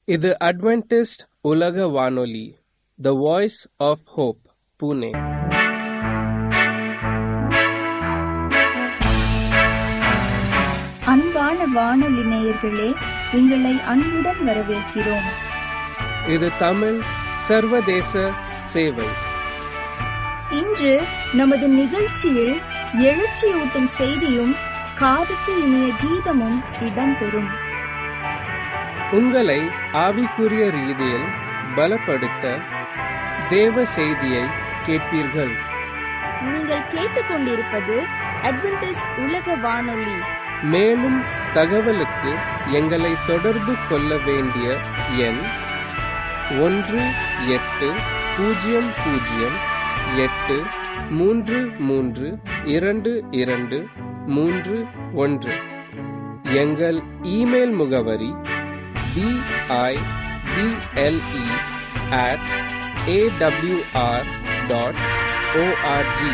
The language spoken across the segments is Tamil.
இது அட்வென்டிஸ்ட் உலக வானொலி the voice of hope Pune அன்பான வானொலி நேயர்களே உங்களை அன்புடன் வரவேற்கிறோம் இது தமிழ் சர்வதேச சேவை இன்று நமது நிகழ்ச்சியில் எழுச்சியூட்டும் செய்தியும் காதுக்கு இனிய கீதமும் இடம்பெறும் உங்களை ஆவிக்குரிய ரீதியில் பலப்படுத்த தேவ செய்தியை கேட்பீர்கள் நீங்கள் கேட்டுக்கொண்டிருப்பது அட்வென்டிஸ் உலக வானொலி மேலும் தகவலுக்கு எங்களை தொடர்பு கொள்ள வேண்டிய எண் ஒன்று எட்டு பூஜ்ஜியம் பூஜ்ஜியம் எட்டு மூன்று மூன்று இரண்டு இரண்டு மூன்று ஒன்று எங்கள் இமெயில் முகவரி B I B L E at A W R dot O R G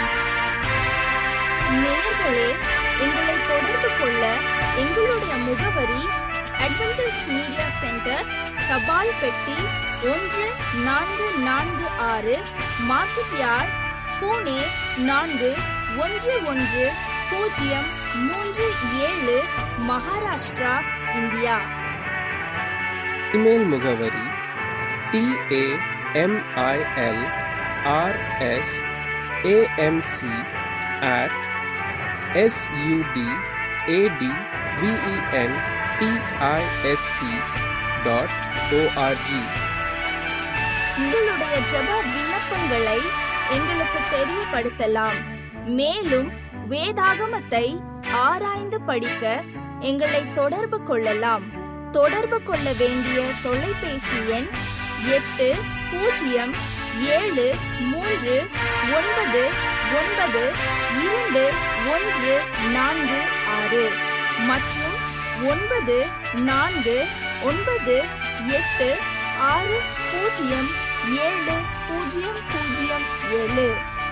நேயர்களே எங்களை தொடர்பு கொள்ள எங்களுடைய முகவரி அட்வென்டிஸ் மீடியா சென்டர் தபால் பெட்டி ஒன்று நான்கு நான்கு ஆறு மார்க்கெட் யார்ட் பூனே நான்கு ஒன்று ஒன்று பூஜ்ஜியம் மூன்று ஏழு மகாராஷ்டிரா இந்தியா இமெயில் முகவரி T A M I L R S A M C at S U D A D V E N T I S T dot O R G உங்களுடைய ஜெப விண்ணப்பங்களை எங்களுக்கு தெரியப்படுத்தலாம் மேலும் வேதாகமத்தை ஆராய்ந்து படிக்க எங்களை தொடர்பு கொள்ளலாம் தொடர்பு கொள்ள வேண்டிய தொலைபேசி எண் எட்டு பூஜ்ஜியம் ஏழு மூன்று ஒன்பது ஒன்பது இரண்டு ஒன்று நான்கு ஆறு மற்றும் ஒன்பது நான்கு ஒன்பது எட்டு ஆறு பூஜ்ஜியம் ஏழு பூஜ்ஜியம் பூஜ்ஜியம் ஏழு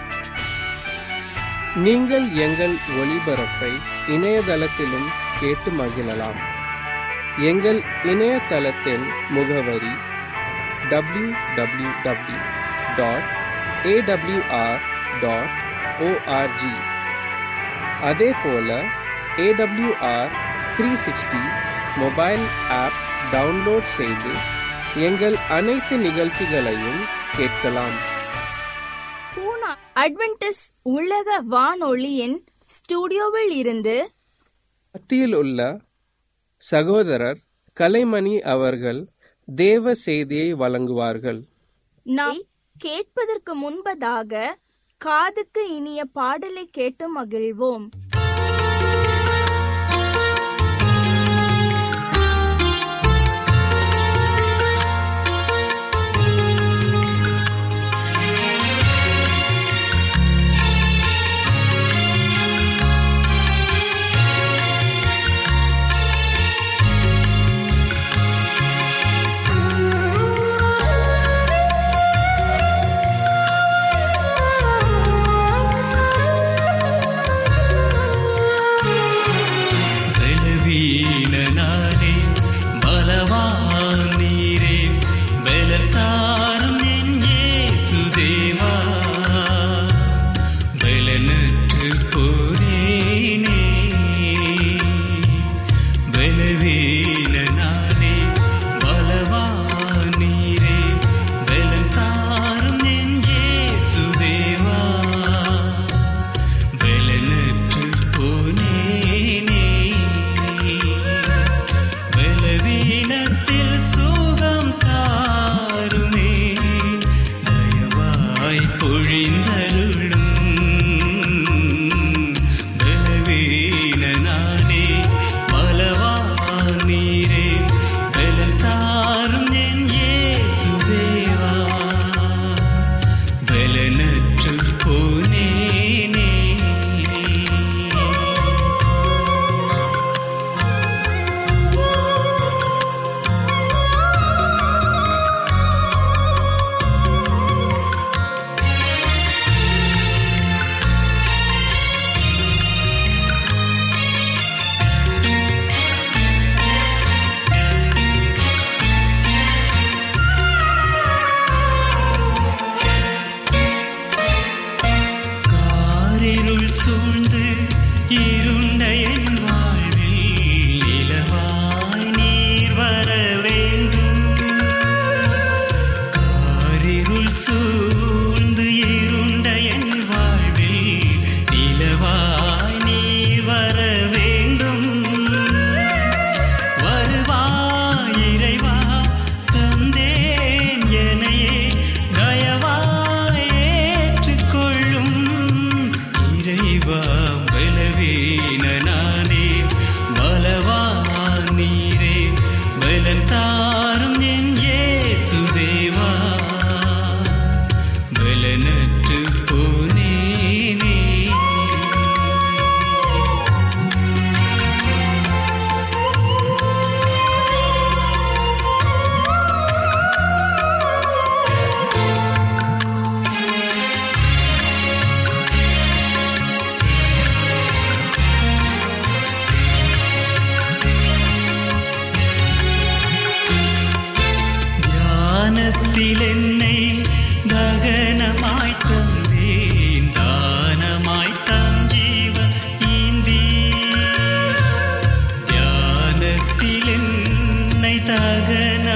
நீங்கள் எங்கள் ஒளிபரப்பை இணையதளத்திலும் கேட்டு மகிழலாம் எங்கள் இணையதளத்தின் முகவரி W W W dot A W R dot O R G அதே போல A W R three sixty mobile app download செய்து எங்கள் அனைத்து நிகழ்ச்சிகளையும் கேட்கலாம் பூனா அட்வென்டிஸ் உலக வானொலியின் ஸ்டுடியோவில் இருந்து மத்தியில் உள்ள சகோதரர் கலைமணி அவர்கள் தேவ செய்தியை வழங்குவார்கள் நாம் கேட்பதற்கு முன்பதாக காதுக்கு இனிய பாடலை கேட்டு மகிழ்வோம் ஆ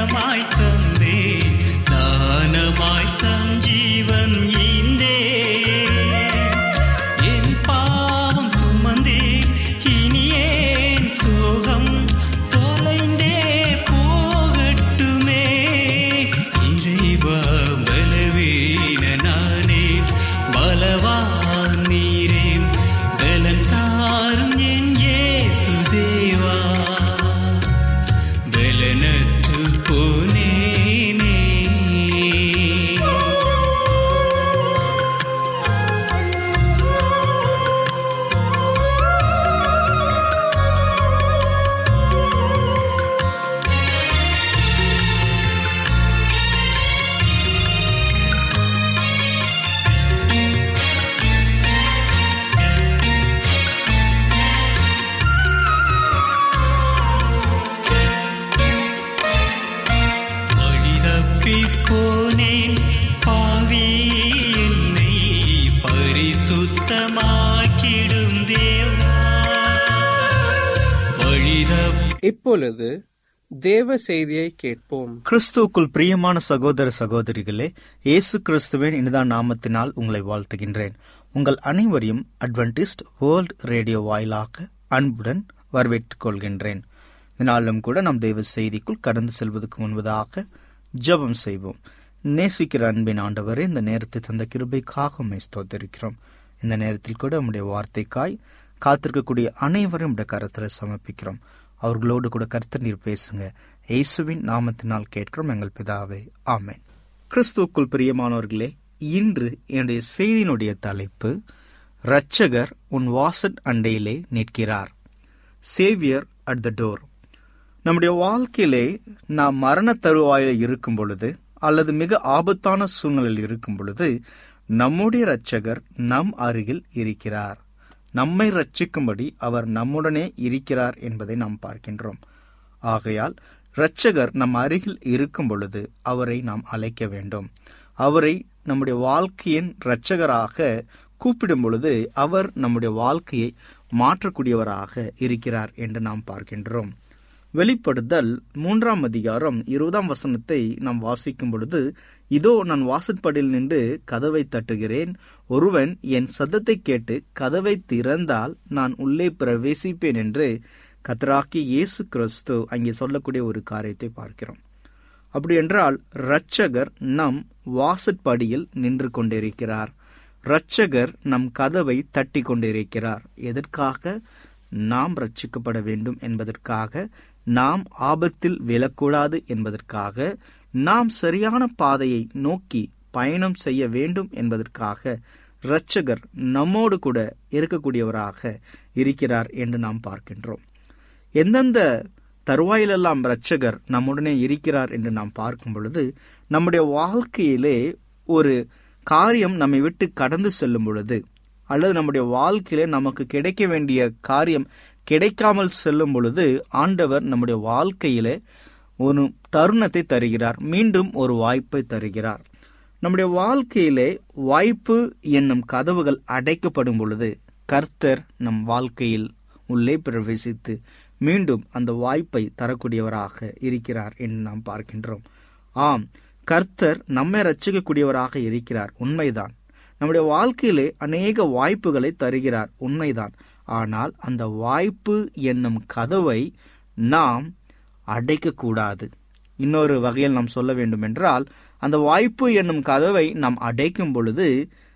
வரமாய் தந்தே தானமாய் தம் ஜீவன் ஈந்தே என் பாவம் சுமந்தே இனி ஏன் சோகம் தொலைந்தே போகட்டுமே இறைவா பலவீன நானே பலவான் நீரே பலன் தாரும் என் இயேசுதேவா பலனற்று போனேனே வழிதப்பி போனேன் பாவி என்னை பரிசுத்தமாக்கிடும் தேவா வழிதப்பி இப்பொழுது தேவ செய்தியை கேட்போம் கிறிஸ்துவுக்குள் பிரியமான சகோதர சகோதரிகளே இயேசு கிறிஸ்துவின் இனிதான் நாமத்தினால் உங்களை வாழ்த்துகின்றேன் உங்கள் அனைவரையும் அட்வென்டிஸ்ட் வேர்ல்ட் ரேடியோ வாயிலாக அன்புடன் வரவேற்றுக் கொள்கின்றேன் இதனாலும் கூட நம் தெய்வ செய்திக்குள் கடந்து செல்வதற்கு முன்பதாக ஜெபம் செய்வோம் நேசிக்கிற அன்பின் ஆண்டவரே இந்த நேரத்தை தந்த கிருபைக்காக உம்மை ஸ்தோத்தரிக்கிறோம் இந்த நேரத்தில் கூட உம்முடைய வார்த்தைக்காய் காத்திருக்கக்கூடிய அனைவரும் உடைய கரத்தில் சமர்ப்பிக்கிறோம் அவர்களோடு கூட கர்த்தர் நீர் பேசுங்க இயேசுவின் நாமத்தினால் கேட்கிறோம் எங்கள் பிதாவே ஆமென் கிறிஸ்துவுக்குள் பிரியமானவர்களே இன்று என்னுடைய செய்தியினுடைய தலைப்பு இரட்சகர் உன் வாசட் அண்டையிலே நிற்கிறார் சேவியர் அட் த டோர் நம்முடைய வாழ்க்கையிலே நாம் மரண தருவாயில் இருக்கும் பொழுது அல்லது மிக ஆபத்தான சூழ்நிலையில் இருக்கும் பொழுது நம்முடைய இரட்சகர் நம் அருகில் இருக்கிறார் நம்மை ரட்சிக்கும்படி அவர் நம்முடனே இருக்கிறார் என்பதை நாம் பார்க்கின்றோம் ஆகையால் இரட்சகர் நம் அருகில் இருக்கும் பொழுது அவரை நாம் அழைக்க வேண்டும் அவரை நம்முடைய வாழ்க்கையின் இரட்சகராக கூப்பிடும் பொழுது அவர் நம்முடைய வாழ்க்கையை மாற்றக்கூடியவராக இருக்கிறார் என்று நாம் பார்க்கின்றோம் வெளிப்படுதல் மூன்றாம் அதிகாரம் இருபதாம் வசனத்தை நாம் வாசிக்கும் பொழுது இதோ நான் வாசற்படியில் நின்று கதவை தட்டுகிறேன் ஒருவன் என் சத்தத்தை கேட்டு கதவை திறந்தால் நான் உள்ளே பிரவேசிப்பேன் என்று கத்தராக்கி இயேசு கிறிஸ்து அங்கே சொல்லக்கூடிய ஒரு காரியத்தை பார்க்கிறோம் அப்படி என்றால் இரட்சகர் நம் வாசற்படியில் நின்று கொண்டிருக்கிறார் இரட்சகர் நம் கதவை தட்டி கொண்டிருக்கிறார் எதற்காக நாம் ரட்சிக்கப்பட வேண்டும் என்பதற்காக நாம் ஆபத்தில் விழக்கூடாது என்பதற்காக நாம் சரியான பாதையை நோக்கி பயணம் செய்ய வேண்டும் என்பதற்காக இரட்சகர் நம்மோடு கூட இருக்கக்கூடியவராக இருக்கிறார் என்று நாம் பார்க்கின்றோம் எந்தெந்த தருவாயிலெல்லாம் இரட்சகர் நம்முடனே இருக்கிறார் என்று நாம் பார்க்கும் பொழுது நம்முடைய வாழ்க்கையிலே ஒரு காரியம் நம்மை விட்டு கடந்து செல்லும் பொழுது அல்லது நம்முடைய வாழ்க்கையிலே நமக்கு கிடைக்க வேண்டிய காரியம் கிடைக்காமல் செல்லும் பொழுது ஆண்டவர் நம்முடைய வாழ்க்கையிலே ஒரு தருணத்தை தருகிறார் மீண்டும் ஒரு வாய்ப்பை தருகிறார் நம்முடைய வாழ்க்கையிலே வாய்ப்பு என்னும் கதவுகள் அடைக்கப்படும் பொழுது கர்த்தர் நம் வாழ்க்கையில் உள்ளே பிரவேசித்து மீண்டும் அந்த வாய்ப்பை தரக்கூடியவராக இருக்கிறார் என்று நாம் பார்க்கின்றோம் ஆம் கர்த்தர் நம்மை ரட்சிக்கக்கூடியவராக இருக்கிறார் உண்மைதான் நம்முடைய வாழ்க்கையிலே அநேக வாய்ப்புகளை தருகிறார் உண்மைதான் ஆனால் அந்த வாய்ப்பு என்னும் கதவை நாம் அடைக்கக்கூடாது இன்னொரு வகையில் நாம் சொல்ல வேண்டும் என்றால் அந்த வாய்ப்பு என்னும் கதவை நாம் அடைக்கும் பொழுது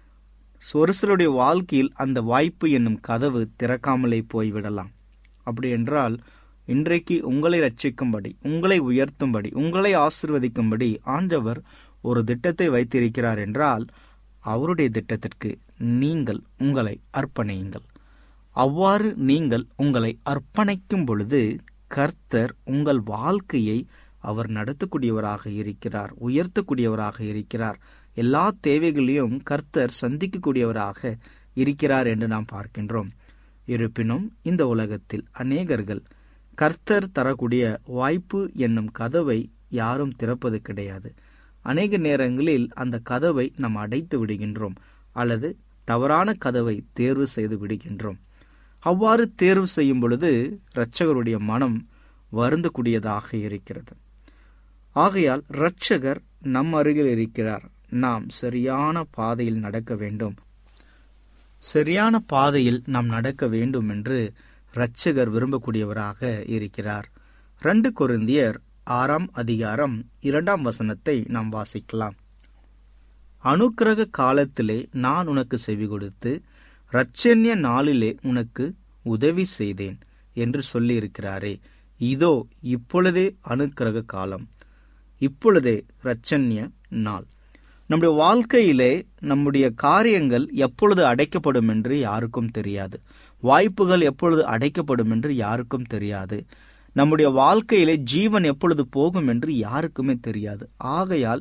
ஒரு சிலருடைய வாழ்க்கையில் அந்த வாய்ப்பு என்னும் கதவு திறக்காமலே போய்விடலாம் அப்படி என்றால் இன்றைக்கு உங்களை ரட்சிக்கும்படி உங்களை உயர்த்தும்படி உங்களை ஆசிர்வதிக்கும்படி ஆண்டவர் ஒரு திட்டத்தை வைத்திருக்கிறார் என்றால் அவருடைய திட்டத்திற்கு நீங்கள் உங்களை அர்ப்பணியுங்கள் அவ்வாறு நீங்கள் உங்களை அர்ப்பணிக்கும் பொழுது கர்த்தர் உங்கள் வாழ்க்கையை அவர் நடத்தக்கூடியவராக இருக்கிறார் உயர்த்தக்கூடியவராக இருக்கிறார் எல்லா தேவைகளையும் கர்த்தர் சந்திக்கக்கூடியவராக இருக்கிறார் என்று நாம் பார்க்கின்றோம் இருப்பினும் இந்த உலகத்தில் அநேகர்கள் கர்த்தர் தரக்கூடிய வாய்ப்பு என்னும் கதவை யாரும் திறப்பது கிடையாது அநேக நேரங்களில் அந்த கதவை நாம் அடைத்து விடுகின்றோம் அல்லது தவறான கதவை தேர்வு செய்து விடுகின்றோம் அவ்வாறு தேர்வு செய்யும் பொழுது இரட்சகருடைய மனம் வருந்தக்கூடியதாக இருக்கிறது ஆகையால் இரட்சகர் நம் அருகில் இருக்கிறார் நாம் சரியான பாதையில் நடக்க வேண்டும் சரியான பாதையில் நாம் நடக்க வேண்டும் என்று இரட்சகர் விரும்பக்கூடியவராக இருக்கிறார் ரெண்டு கொரிந்தியர் ஆறாம் அதிகாரம் இரண்டாம் வசனத்தை நாம் வாசிக்கலாம் அனுக்கிரக காலத்திலே நான் உனக்கு செவி கொடுத்து இரட்சண்ய நாளிலே உனக்கு உதவி செய்தேன் என்று சொல்லியிருக்கிறாரே இதோ இப்பொழுதே அனுக்கிரக காலம் இப்பொழுதே இரட்சண்ய நாள் நம்முடைய வாழ்க்கையிலே நம்முடைய காரியங்கள் எப்பொழுது அடைக்கப்படும் என்று யாருக்கும் தெரியாது வாய்ப்புகள் எப்பொழுது அடைக்கப்படும் என்று யாருக்கும் தெரியாது நம்முடைய வாழ்க்கையிலே ஜீவன் எப்பொழுது போகும் என்று யாருக்குமே தெரியாது ஆகையால்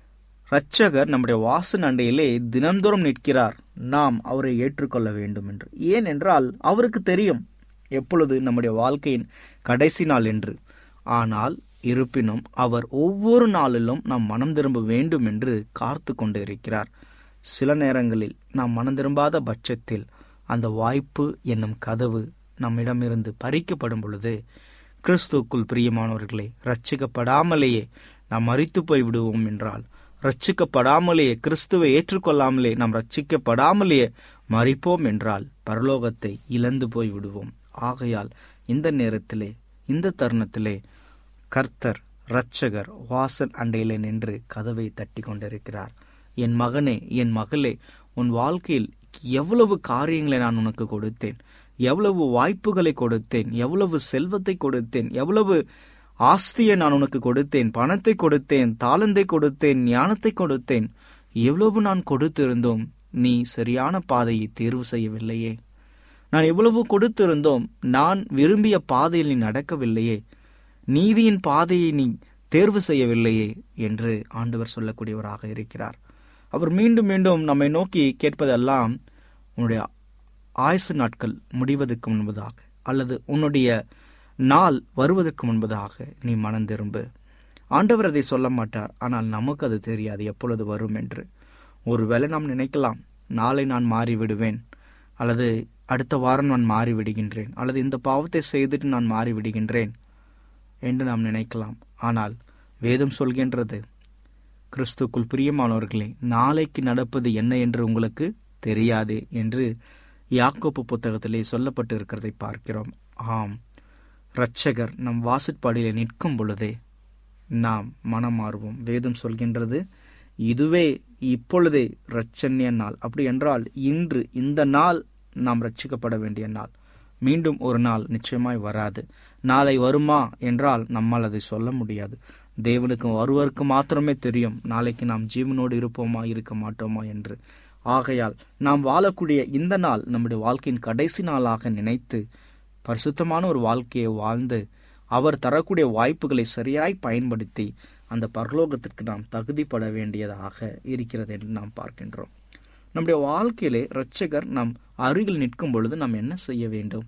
இரட்சகர் நம்முடைய வாசன் அண்டையிலே தினந்தோறும் நிற்கிறார் நாம் அவரை ஏற்றுக்கொள்ள வேண்டும் என்று ஏனென்றால் அவருக்கு தெரியும் எப்பொழுது நம்முடைய வாழ்க்கையின் கடைசி நாள் என்று ஆனால் இருப்பினும் அவர் ஒவ்வொரு நாளிலும் நாம் மனம் திரும்ப வேண்டும் என்று காத்து கொண்டு இருக்கிறார் சில நேரங்களில் நாம் மனம் திரும்பாத பட்சத்தில் அந்த வாய்ப்பு என்னும் கதவு நம்மிடமிருந்து பறிக்கப்படும் பொழுது கிறிஸ்துக்குள் பிரியமானவர்களே ரட்சிக்கப்படாமலேயே நாம் மறித்து போய் விடுவோம் என்றால் ரட்சிக்கப்படாமலேயே கிறிஸ்துவை ஏற்றுக்கொள்ளாமலே நாம் ரட்சிக்கப்படாமலேயே மறிப்போம் என்றால் பரலோகத்தை இழந்து போய் விடுவோம் ஆகையால் இந்த நேரத்திலே இந்த தருணத்திலே கர்த்தர் இரட்சகர் வாசல் அண்டையிலே நின்று கதவை தட்டி கொண்டிருக்கிறார் என் மகனே என் மகளே உன் வாழ்க்கையில் எவ்வளவு காரியங்களை நான் உனக்கு கொடுத்தேன் எவ்வளவு வாய்ப்புகளை கொடுத்தேன் எவ்வளவு செல்வத்தை கொடுத்தேன் எவ்வளவு ஆஸ்தியை நான் உனக்கு கொடுத்தேன் பணத்தை கொடுத்தேன் தாளந்தை கொடுத்தேன் ஞானத்தை கொடுத்தேன் எவ்வளவு நான் கொடுத்திருந்தோம் நீ சரியான பாதையை தேர்வு செய்யவில்லையே நான் எவ்வளவு கொடுத்திருந்தோம் நான் விரும்பிய பாதையில் நீ நடக்கவில்லையே நீதியின் பாதையை நீ தேர்வு செய்யவில்லையே என்று ஆண்டவர் சொல்லக்கூடியவராக இருக்கிறார் அவர் மீண்டும் மீண்டும் நம்மை நோக்கி கேட்பதெல்லாம் உன்னுடைய ஆயுசு நாட்கள் முடிவதற்கு முன்பதாக அல்லது உன்னுடைய நாள் வருவதற்கு முன்பதாக நீ மனம் திரும்பு ஆண்டவர் அதை சொல்ல மாட்டார் ஆனால் நமக்கு அது தெரியாது எப்பொழுது வரும் என்று ஒருவேளை நாம் நினைக்கலாம் நாளை நான் மாறிவிடுவேன் அல்லது அடுத்த வாரம் நான் மாறிவிடுகின்றேன் அல்லது இந்த பாவத்தை செய்துட்டு நான் மாறிவிடுகின்றேன் என்று நாம் நினைக்கலாம் ஆனால் வேதம் சொல்கின்றது கிறிஸ்துக்குள் பிரியமானவர்களே நாளைக்கு நடப்பது என்ன என்று உங்களுக்கு தெரியாது என்று யாக்கோப்பு புத்தகத்திலே சொல்லப்பட்டு இருக்கிறதை பார்க்கிறோம் ஆம் இரட்சகர் நம் வாசற்பாடியிலே நிற்கும் பொழுதே நாம் மனம் மாறுவோம் வேதம் சொல்கின்றது இதுவே இப்பொழுதே இரட்சண்ய நாள் அப்படி என்றால் இன்று இந்த நாள் நாம் ரட்சிக்கப்பட வேண்டிய நாள் மீண்டும் ஒரு நாள் நிச்சயமாய் வராது நாளை வருமா என்றால் நம்மால் அதை சொல்ல முடியாது தேவனுக்கு ஒருவருக்கு மாத்திரமே தெரியும் நாளைக்கு நாம் ஜீவனோடு இருப்போமா இருக்க மாட்டோமா என்று ஆகையால் நாம் வாழக்கூடிய இந்த நாள் நம்முடைய வாழ்க்கையின் கடைசி நாளாக நினைத்து பரிசுத்தமான ஒரு வாழ்க்கையை வாழ்ந்து அவர் தரக்கூடிய வாய்ப்புகளை சரியாய் பயன்படுத்தி அந்த பரலோகத்திற்கு நாம் தகுதிப்பட வேண்டியதாக இருக்கிறது என்று நாம் பார்க்கின்றோம் நம்முடைய வாழ்க்கையிலே இரட்சகர் நம் அருகில் நிற்கும் பொழுது நாம் என்ன செய்ய வேண்டும்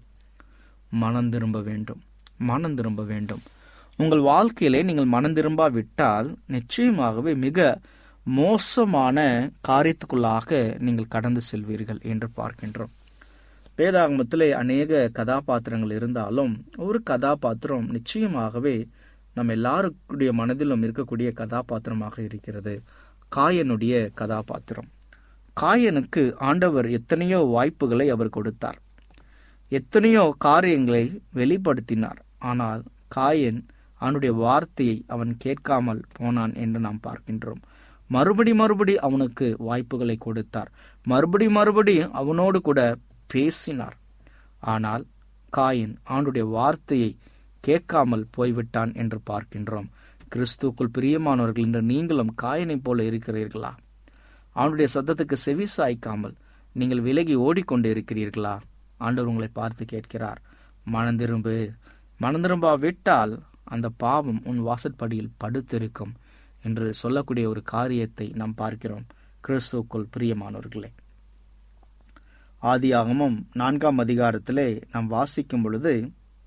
மனம் திரும்ப வேண்டும் மனம் திரும்ப வேண்டும் உங்கள் வாழ்க்கையிலே நீங்கள் மனம் திரும்பாவிட்டால் நிச்சயமாகவே மிக மோசமான காரியத்துக்குள்ளாக நீங்கள் கடந்து செல்வீர்கள் என்று பார்க்கின்றோம் வேதாகமத்திலே அநேக கதாபாத்திரங்கள் இருந்தாலும் ஒரு கதாபாத்திரம் நிச்சயமாகவே நம்ம எல்லாருடைய மனதிலும் இருக்கக்கூடிய கதாபாத்திரமாக இருக்கிறது காயனுடைய கதாபாத்திரம் காயனுக்கு ஆண்டவர் எத்தனையோ வாய்ப்புகளை அவர் கொடுத்தார் எத்தனையோ காரியங்களை வெளிப்படுத்தினார் ஆனால் காயன் அவனுடைய வார்த்தையை அவன் கேட்காமல் போனான் என்று நாம் பார்க்கின்றோம் மறுபடி மறுபடி அவனுக்கு வாய்ப்புகளை கொடுத்தார் மறுபடி மறுபடி அவனோடு கூட பேசினார் ஆனால் காயின் அவனுடைய வார்த்தையை கேட்காமல் போய்விட்டான் என்று பார்க்கின்றோம் கிறிஸ்துக்குள் பிரியமானவர்கள் என்று நீங்களும் காயனைப் போல இருக்கிறீர்களா அவனுடைய சத்தத்துக்கு செவி சாய்க்காமல் நீங்கள் விலகி ஓடிக்கொண்டு இருக்கிறீர்களா ஆண்டவர் உங்களை பார்த்து கேட்கிறார் மனந்திரும்பு மனந்திரும்பா விட்டால் அந்த பாவம் உன் வாசற்படியில் படுத்திருக்கும் என்று சொல்லக்கூடிய ஒரு காரியத்தை நாம் பார்க்கிறோம் கிறிஸ்துக்குள் பிரியமானவர்களே ஆதியாகமும் நான்காம் அதிகாரத்திலே நாம் வாசிக்கும் பொழுது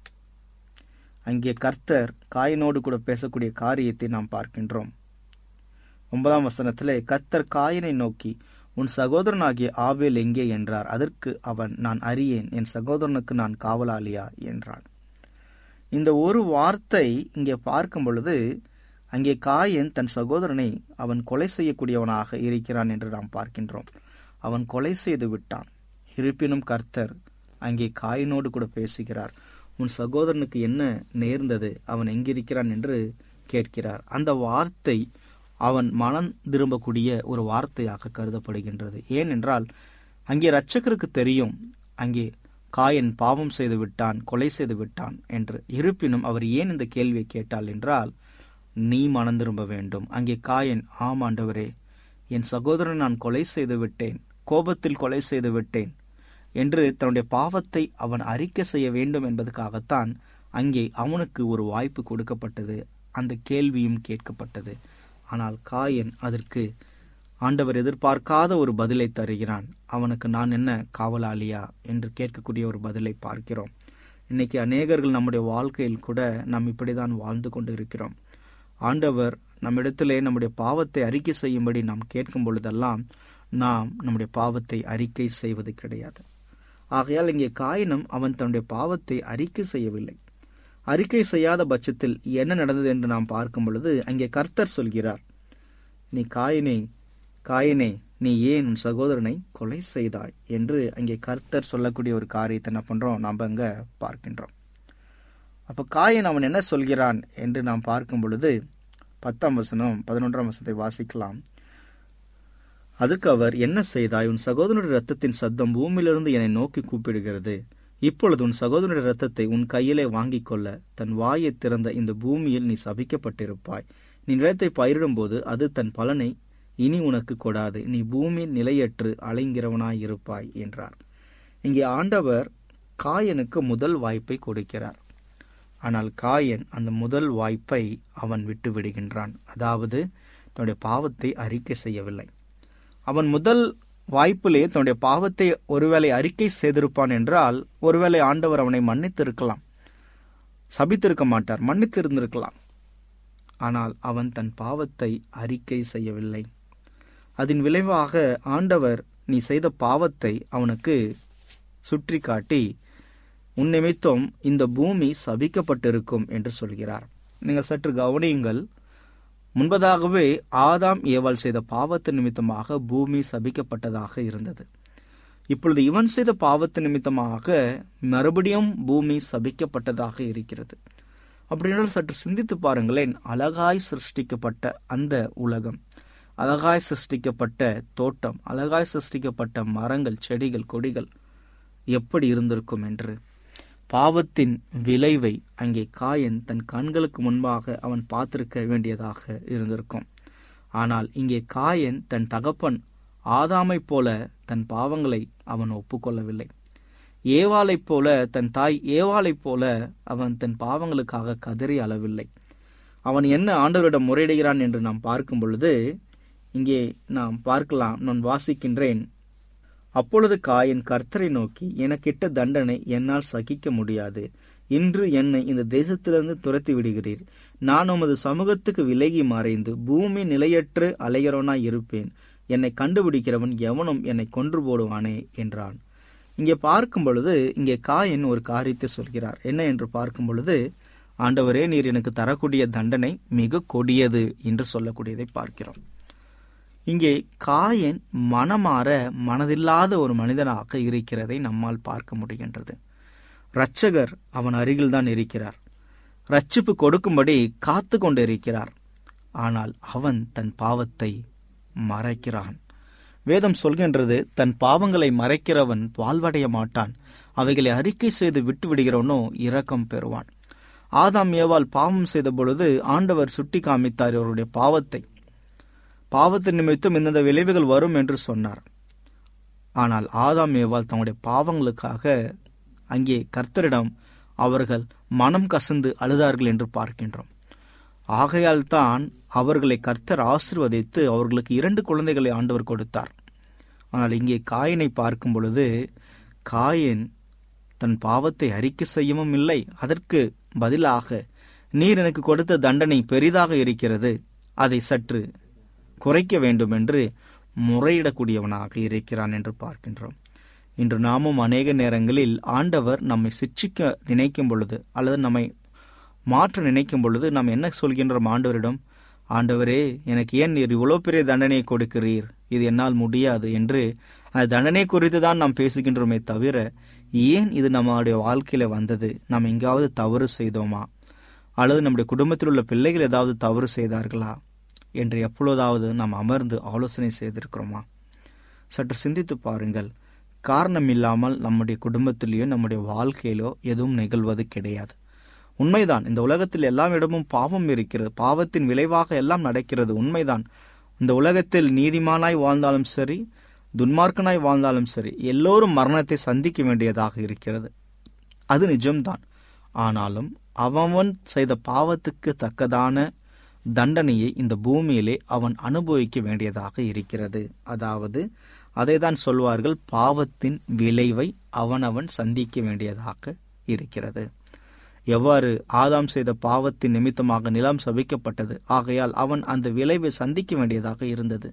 அங்கே கர்த்தர் காயினோடு கூட பேசக்கூடிய காரியத்தை நாம் பார்க்கின்றோம் ஒன்பதாம் வசனத்திலே கர்த்தர் காயினை நோக்கி உன் சகோதரனாகிய ஆவேல் எங்கே என்றார் அதற்கு அவன் நான் அறியேன் என் சகோதரனுக்கு நான் காவலாளியா என்றான் இந்த ஒரு வார்த்தை இங்கே பார்க்கும் பொழுது அங்கே காயன் தன் சகோதரனை அவன் கொலை செய்யக்கூடியவனாக இருக்கிறான் என்று நாம் பார்க்கின்றோம் அவன் கொலை செய்து விட்டான் இருப்பினும் கர்த்தர் அங்கே காயினோடு கூட பேசுகிறார் உன் சகோதரனுக்கு என்ன நேர்ந்தது அவன் எங்கிருக்கிறான் என்று கேட்கிறார் அந்த வார்த்தை அவன் மனம் திரும்பக்கூடிய ஒரு வார்த்தையாக கருதப்படுகின்றது ஏனென்றால் அங்கே இரட்சகருக்கு தெரியும் அங்கே காயன் பாவம் செய்து விட்டான் கொலை செய்து விட்டான் என்று இருப்பினும் அவர் ஏன் இந்த கேள்வியை கேட்டால் என்றால் நீ மனம் திரும்ப வேண்டும் அங்கே காயன் ஆம் ஆண்டவரே என் சகோதரன் நான் கொலை செய்து விட்டேன் கோபத்தில் கொலை செய்து விட்டேன் என்று தன்னுடைய பாவத்தை அவன் அறிக்கை செய்ய வேண்டும் என்பதற்காகத்தான் அங்கே அவனுக்கு ஒரு வாய்ப்பு கொடுக்கப்பட்டது அந்த கேள்வியும் கேட்கப்பட்டது ஆனால் காயன் அதற்கு ஆண்டவர் எதிர்பார்க்காத ஒரு பதிலை தருகிறான் அவனுக்கு நான் என்ன காவலாளியா என்று கேட்கக்கூடிய ஒரு பதிலை பார்க்கிறோம் இன்னைக்கு அநேகர்கள் நம்முடைய வாழ்க்கையில் கூட நாம் இப்படிதான் வாழ்ந்து கொண்டு இருக்கிறோம் ஆண்டவர் நம்மிடத்திலே நம்முடைய பாவத்தை அறிக்கை செய்யும்படி நாம் கேட்கும் பொழுதெல்லாம் நாம் நம்முடைய பாவத்தை அறிக்கை செய்வது கிடையாது ஆகையால் இங்கே காயினம் அவன் தன்னுடைய பாவத்தை அறிக்கை செய்யவில்லை அறிக்கை செய்யாத பட்சத்தில் என்ன நடந்தது என்று நாம் பார்க்கும் பொழுது அங்கே கர்த்தர் சொல்கிறார் நீ காயினே காயினே நீ ஏன் உன் சகோதரனை கொலை செய்தாய் என்று அங்கே கர்த்தர் சொல்லக்கூடிய ஒரு காரியத்தை என்ன பண்றோம் நாம் அங்க பார்க்கின்றோம் அப்ப காயின் அவன் என்ன சொல்கிறான் என்று நாம் பார்க்கும் பொழுது பத்தாம் வசனம் பதினொன்றாம் வசனத்தை வாசிக்கலாம் அதற்கு அவர் என்ன செய்தாய் உன் சகோதரனுடைய ரத்தத்தின் சத்தம் பூமியிலிருந்து என்னை நோக்கி கூப்பிடுகிறது இப்பொழுது உன் சகோதரனுடைய ரத்தத்தை உன் கையிலே வாங்கிக் கொள்ள தன் வாயை திறந்த இந்த பூமியில் நீ சபிக்கப்பட்டிருப்பாய் நீ நிலத்தை பயிரிடும்போது அது தன் பலனை இனி உனக்கு கொடாது நீ பூமியில் நிலையற்று அலைங்கிறவனாயிருப்பாய் என்றார் இங்கே ஆண்டவர் காயனுக்கு முதல் வாய்ப்பை கொடுக்கிறார் ஆனால் காயன் அந்த முதல் வாய்ப்பை அவன் விட்டு விடுகின்றான் அதாவது தன்னுடைய பாவத்தை அறிக்கை செய்யவில்லை அவன் முதல் வாய்ப்பிலே தன்னுடைய பாவத்தை ஒருவேளை அறிக்கை செய்திருப்பான் என்றால் ஒருவேளை ஆண்டவர் அவனை மன்னித்திருக்கலாம் சபித்திருக்க மாட்டார் மன்னித்திருந்திருக்கலாம் ஆனால் அவன் தன் பாவத்தை அறிக்கை செய்யவில்லை அதன் விளைவாக ஆண்டவர் நீ செய்த பாவத்தை அவனுக்கு சுற்றி காட்டி உன் நிமித்தம் இந்த பூமி சபிக்கப்பட்டிருக்கும் என்று சொல்கிறார் நீங்கள் சற்று கவனியுங்கள் முன்பதாகவே ஆதாம் ஏவாள் செய்த பாவத்து நிமித்தமாக பூமி சபிக்கப்பட்டதாக இருந்தது இப்பொழுது இவன் செய்த பாவத்து நிமித்தமாக மறுபடியும் பூமி சபிக்கப்பட்டதாக இருக்கிறது அப்படின்னால் சற்று சிந்தித்து பாருங்களேன் அழகாய் சிருஷ்டிக்கப்பட்ட அந்த உலகம் அழகாய் சிருஷ்டிக்கப்பட்ட தோட்டம் அழகாய் சிருஷ்டிக்கப்பட்ட மரங்கள் செடிகள் கொடிகள் எப்படி இருந்திருக்கும் என்று பாவத்தின் விளைவை அங்கே காயன் தன் கண்களுக்கு முன்பாக அவன் பார்த்திருக்க வேண்டியதாக இருந்திருக்கும் ஆனால் இங்கே காயன் தன் தகப்பன் ஆதாமைப் போல தன் பாவங்களை அவன் ஒப்புக்கொள்ளவில்லை ஏவாளைப் போல தன் தாய் ஏவாளைப் போல அவன் தன் பாவங்களுக்காக கதறி அளவில்லை அவன் என்ன ஆண்டவரிடம் முறையிடுகிறான் என்று நாம் பார்க்கும் பொழுது இங்கே நாம் பார்க்கலாம் நான் வாசிக்கின்றேன் அப்பொழுது காயன் கர்த்தரை நோக்கி எனக்கிட்ட தண்டனை என்னால் சகிக்க முடியாது இன்று என்னை இந்த தேசத்திலிருந்து துரத்தி விடுகிறீர் நான் உமது சமூகத்துக்கு விலகி மறைந்து பூமி நிலையற்று அலைகிறவனாய் இருப்பேன் என்னை கண்டுபிடிக்கிறவன் எவனும் என்னை கொன்று போடுவானே என்றான் இங்கே பார்க்கும் பொழுது இங்கே காயன் ஒரு காரியத்தை சொல்கிறார் என்ன என்று பார்க்கும் பொழுது ஆண்டவரே நீர் எனக்கு தரக்கூடிய தண்டனை மிக கொடியது என்று சொல்லக்கூடியதை பார்க்கிறோம் இங்கே காயன் மனமாற மனதில்லாத ஒரு மனிதனாக இருக்கிறதை நம்மால் பார்க்க முடிகின்றது இரட்சகர் அவன் அருகில்தான் இருக்கிறார் ரட்சிப்பு கொடுக்கும்படி காத்து கொண்டு இருக்கிறார் ஆனால் அவன் தன் பாவத்தை மறைக்கிறான் வேதம் சொல்கின்றது தன் பாவங்களை மறைக்கிறவன் வாழ்வடைய மாட்டான் அவைகளை அறிக்கை செய்து விட்டு விடுகிறவனோ இரக்கம் பெறுவான் ஆதாம் ஏவால் பாவம் செய்த பொழுது ஆண்டவர் சுட்டி காமித்தார் அவருடைய பாவத்தை பாவத்தின் நிமித்தம் இந்தந்த விளைவுகள் வரும் என்று சொன்னார் ஆனால் ஆதாம் ஏவால் தங்களுடைய பாவங்களுக்காக அங்கே கர்த்தரிடம் அவர்கள் மனம் கசந்து அழுதார்கள் என்று பார்க்கின்றோம் ஆகையால் தான் அவர்களை கர்த்தர் ஆசிர்வதித்து அவர்களுக்கு இரண்டு குழந்தைகளை ஆண்டவர் கொடுத்தார் ஆனால் இங்கே காயனை பார்க்கும் பொழுது காயன் தன் பாவத்தை அறிக்கை செய்யவும் இல்லை அதற்கு பதிலாக நீர் எனக்கு கொடுத்த தண்டனை பெரிதாக இருக்கிறது அதை சற்று குறைக்க வேண்டும் என்று முறையிடக்கூடியவனாக இருக்கிறான் என்று பார்க்கின்றோம் இன்று நாமும் அநேக நேரங்களில் ஆண்டவர் நம்மை சிக்ஷிக்க நினைக்கும் பொழுது அல்லது நம்மை மாற்ற நினைக்கும் பொழுது நாம் என்ன சொல்கின்றோம் ஆண்டவரிடம் ஆண்டவரே எனக்கு ஏன் நீர் இவ்வளோ பெரிய தண்டனையை கொடுக்கிறீர் இது என்னால் முடியாது என்று அந்த தண்டனை குறித்து தான் நாம் பேசுகின்றோமே தவிர ஏன் இது நம்மளுடைய வாழ்க்கையில வந்தது நாம் எங்காவது தவறு செய்தோமா அல்லது நம்முடைய குடும்பத்தில் உள்ள பிள்ளைகள் ஏதாவது தவறு செய்தார்களா என்று எப்பொழுதாவது நாம் அமர்ந்து ஆலோசனை செய்திருக்கிறோமா சற்று சிந்தித்து பாருங்கள் காரணம் இல்லாமல் நம்முடைய குடும்பத்திலேயோ நம்முடைய வாழ்க்கையிலோ எதுவும் நிகழ்வது கிடையாது உண்மைதான் இந்த உலகத்தில் எல்லா இடமும் பாவம் இருக்கிறது பாவத்தின் விளைவாக எல்லாம் நடக்கிறது உண்மைதான் இந்த உலகத்தில் நீதிமானாய் வாழ்ந்தாலும் சரி துன்மார்க்கனாய் வாழ்ந்தாலும் சரி எல்லோரும் மரணத்தை சந்திக்க வேண்டியதாக இருக்கிறது அது நிஜம்தான் ஆனாலும் அவன் செய்த பாவத்துக்கு தக்கதான தண்டனையை இந்த பூமியிலே அவன் அனுபவிக்க வேண்டியதாக இருக்கிறது அதாவது அதைதான் சொல்வார்கள் பாவத்தின் விளைவை அவனவன் சந்திக்க வேண்டியதாக இருக்கிறது எவ்வாறு ஆதாம் செய்த பாவத்தின் நிமித்தமாக நிலம் சபிக்கப்பட்டது ஆகையால் அவன் அந்த விளைவை சந்திக்க வேண்டியதாக இருந்தது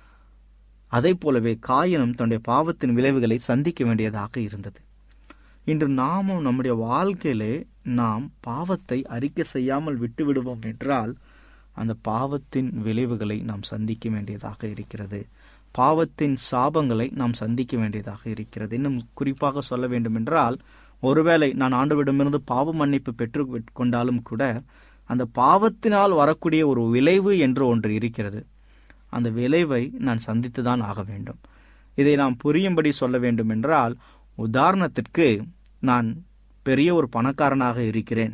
அதை போலவே காயனும் தன்னுடைய பாவத்தின் விளைவுகளை சந்திக்க வேண்டியதாக இருந்தது இன்று நாமும் நம்முடைய வாழ்க்கையிலே நாம் பாவத்தை அறிக்கை செய்யாமல் விட்டு விடுவோம் என்றால் அந்த பாவத்தின் விளைவுகளை நாம் சந்திக்க வேண்டியதாக இருக்கிறது பாவத்தின் சாபங்களை நாம் சந்திக்க வேண்டியதாக இருக்கிறது இன்னும் குறிப்பாக சொல்ல வேண்டும் என்றால் ஒருவேளை நான் ஆண்டவிடமிருந்து பாவ மன்னிப்பு பெற்று கொண்டாலும் கூட அந்த பாவத்தினால் வரக்கூடிய ஒரு விளைவு என்று ஒன்று இருக்கிறது அந்த விளைவை நான் சந்தித்துதான் ஆக வேண்டும் இதை நாம் புரியும்படி சொல்ல வேண்டும் என்றால் உதாரணத்திற்கு நான் பெரிய ஒரு பணக்காரனாக இருக்கிறேன்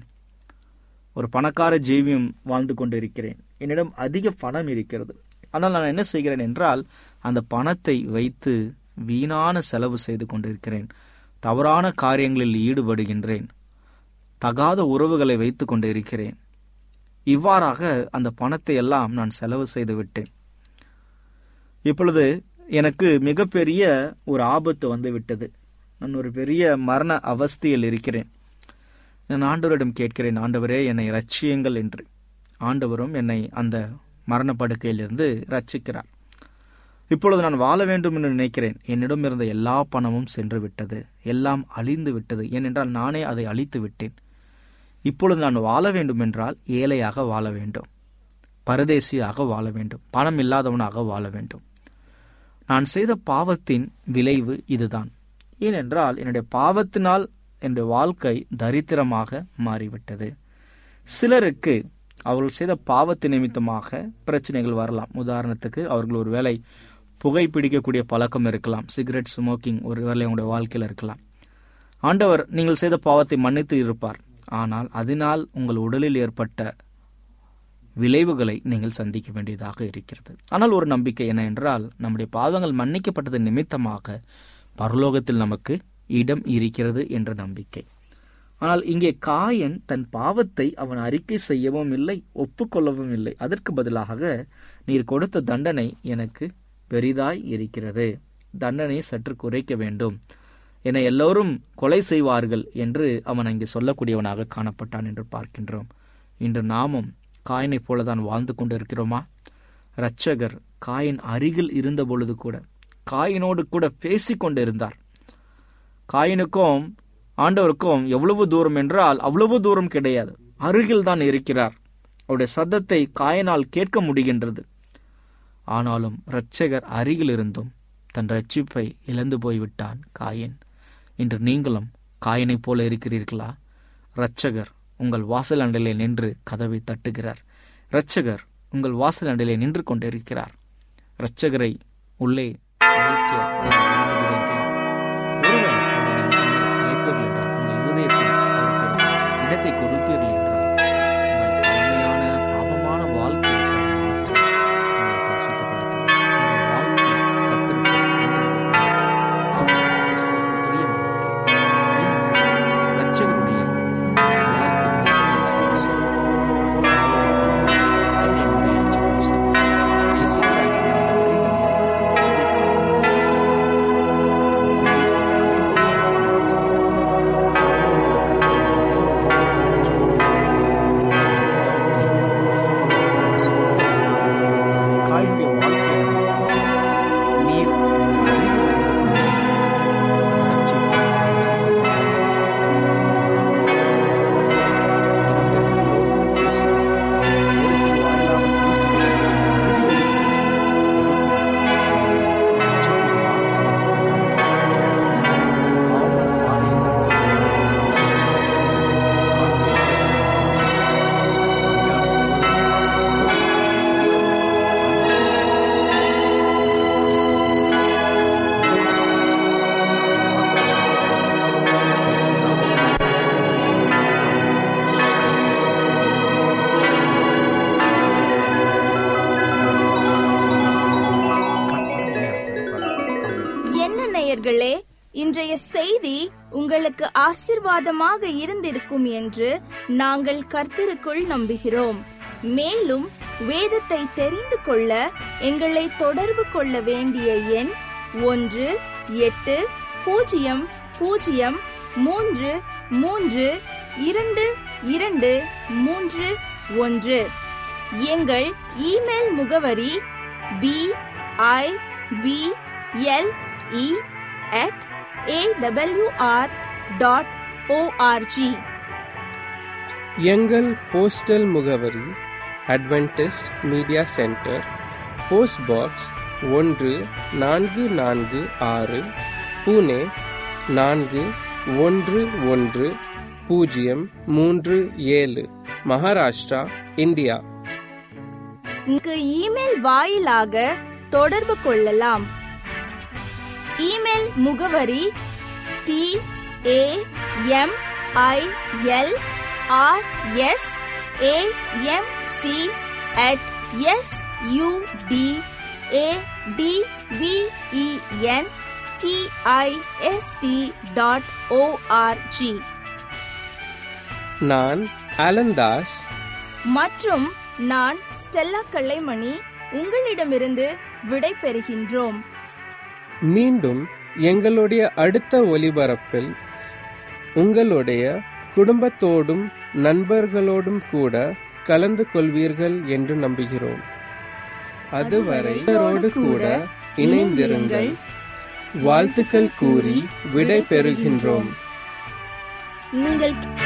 ஒரு பணக்கார ஜீவியம் வாழ்ந்து கொண்டிருக்கிறேன் என்னிடம் அதிக பணம் இருக்கிறது ஆனால் நான் என்ன செய்கிறேன் என்றால் அந்த பணத்தை வைத்து வீணான செலவு செய்து கொண்டிருக்கிறேன் தவறான காரியங்களில் ஈடுபடுகின்றேன் தகாத உறவுகளை வைத்து கொண்டு இருக்கிறேன் இவ்வாறாக அந்த பணத்தை எல்லாம் நான் செலவு செய்து விட்டேன் இப்பொழுது எனக்கு மிகப்பெரிய ஒரு ஆபத்து வந்து விட்டது நான் ஒரு பெரிய மரண அவஸ்தையில் இருக்கிறேன் நான் ஆண்டவரிடம் கேட்கிறேன் ஆண்டவரே என்னை ரட்சியுங்கள் என்று ஆண்டவரும் என்னை அந்த மரணப்படுக்கையிலிருந்து ரட்சிக்கிறார் இப்பொழுது நான் வாழ வேண்டும் என்று நினைக்கிறேன் என்னிடம் இருந்த எல்லா பணமும் சென்று விட்டது எல்லாம் அழிந்து விட்டது ஏனென்றால் நானே அதை அழித்து விட்டேன் இப்பொழுது நான் வாழ வேண்டும் என்றால் ஏழையாக வாழ வேண்டும் பரதேசியாக வாழ வேண்டும் பணம் இல்லாதவனாக வாழ வேண்டும் நான் செய்த பாவத்தின் விளைவு இதுதான் ஏனென்றால் என்னுடைய பாவத்தினால் என்னுடைய வாழ்க்கை தரித்திரமாக மாறிவிட்டது சிலருக்கு அவர்கள் செய்த பாவத்து நிமித்தமாக பிரச்சனைகள் வரலாம் உதாரணத்துக்கு அவர்கள் ஒரு வேளை புகை பிடிக்கக்கூடிய பழக்கம் இருக்கலாம் சிகரெட் ஸ்மோக்கிங் ஒரு வேளை உங்களுடைய வாழ்க்கையில் இருக்கலாம் ஆண்டவர் நீங்கள் செய்த பாவத்தை மன்னித்து இருப்பார் ஆனால் அதனால் உங்கள் உடலில் ஏற்பட்ட விளைவுகளை நீங்கள் சந்திக்க வேண்டியதாக இருக்கிறது ஆனால் ஒரு நம்பிக்கை என்ன என்றால் நம்முடைய பாவங்கள் மன்னிக்கப்பட்டது நிமித்தமாக பரலோகத்தில் நமக்கு இடம் இருக்கிறது என்ற நம்பிக்கை ஆனால் இங்கே காயன் தன் பாவத்தை அவன் அறிக்கை செய்யவும் இல்லை ஒப்புக்கொள்ளவும் இல்லை அதற்கு பதிலாக நீர் கொடுத்த தண்டனை எனக்கு பெரிதாய் இருக்கிறது தண்டனை சற்று குறைக்க வேண்டும் என எல்லோரும் கொலை செய்வார்கள் என்று அவன் அங்கே சொல்லக்கூடியவனாக காணப்பட்டான் என்று பார்க்கின்றோம் இன்று நாமும் காயினைப் போலதான் வாழ்ந்து கொண்டிருக்கிறோமா இரட்சகர் காயின் அருகில் இருந்த பொழுது கூட காயினோடு கூட பேசிக் கொண்டிருந்தார் காயினுக்கும் ஆண்டவருக்கும் எவ்வளவு தூரம் என்றால் அவ்வளவு தூரம் கிடையாது அருகில் தான் இருக்கிறார் அவருடைய சத்தத்தை காயனால் கேட்க முடிகின்றது ஆனாலும் இரட்சகர் அருகில் இருந்தும் தன் ரட்சிப்பை இழந்து போய்விட்டான் காயன் இன்று நீங்களும் காயனைப் போல இருக்கிறீர்களா இரட்சகர் உங்கள் வாசல் அண்டலே நின்று கதவை தட்டுகிறார் இரட்சகர் உங்கள் வாசல் அண்டலே நின்று கொண்டிருக்கிறார் இரட்சகரை உள்ளே அழைக்க நீங்கள் விரும்புகிறீர்களா? ஒருவேளை அவரை நீங்கள் உள்ளே அழைப்பீர்கள் என்றால் உங்கள் இருதயத்தில் அவருக்கு ஒரு இடத்தை கொடுப்பீர்கள் என்றால் உங்கள் பழமையான பாவமான வாழ்க்கையை அவர் மாற்றி உங்களை பரிசுத்தப்படுத்துவார். உங்கள் வாழ்க்கை கர்த்தருக்கு ஆண்டவருக்கு அவர் கிறிஸ்துவுக்கு பிரியமானவர்களே. இன்று இரட்சகருடைய வார்த்தைக்கு நாம் செவி சாய்ப்போம். கண்களை மூடி ஜெபம் செய்வோம். நேசிக்கிற அன்பின் ஆண்டவரே, இந்த நேரத்தில் உம்மை துதிக்கிறோம். இந்த செய்தியை கேட்ட அனைவரும் கர்த்தரை ஆசீர்வதிங்க. ஒவ்வொருவரும் கர்த்தரை நேரில் ஜெபத்தில் நேயர்களே இன்றைய செய்தி உங்களுக்கு ஆசிர்வாதமாக இருந்திருக்கும் என்று நாங்கள் கர்த்தருக்குள் நம்புகிறோம் மேலும் வேதத்தை தெரிந்து கொள்ள எங்களை தொடர்பு கொள்ள வேண்டிய எண் ஒன்று எட்டு பூஜ்ஜியம் பூஜ்ஜியம் மூன்று மூன்று இரண்டு இரண்டு மூன்று ஒன்று எங்கள் இமெயில் முகவரி B I B L E at A W R dot O R G எங்கள் போஸ்டல் முகவரி Adventist media centre post box ஒன்று நான்கு நான்கு ஆறு புனே நான்கு ஒன்று ஒன்று பூஜ்ஜியம் மூன்று ஏழு மகாராஷ்டிரா இந்தியா இங்கு இமெயில் வாயிலாக தொடர்பு கொள்ளலாம் இமெயில் முகவரி T A M I L R S A M C at S U D A D V E N T I S T dot O R G நான் அலந்தாஸ் மற்றும் நான் ஸ்டெல்லா கல்லைமணி உங்களிடமிருந்து விடை பெறுகின்றோம் மீண்டும் எங்களுடைய அடுத்த ஒலிபரப்பில் உங்களுடைய குடும்பத்தோடும் நண்பர்களோடும் கூட கலந்து கொள்வீர்கள் என்று நம்புகிறோம் அதுவரை இவரோடு கூட இணைந்திருங்கள் வாழ்த்துக்கள் கூறி விடை பெறுகின்றோம் நீங்கள்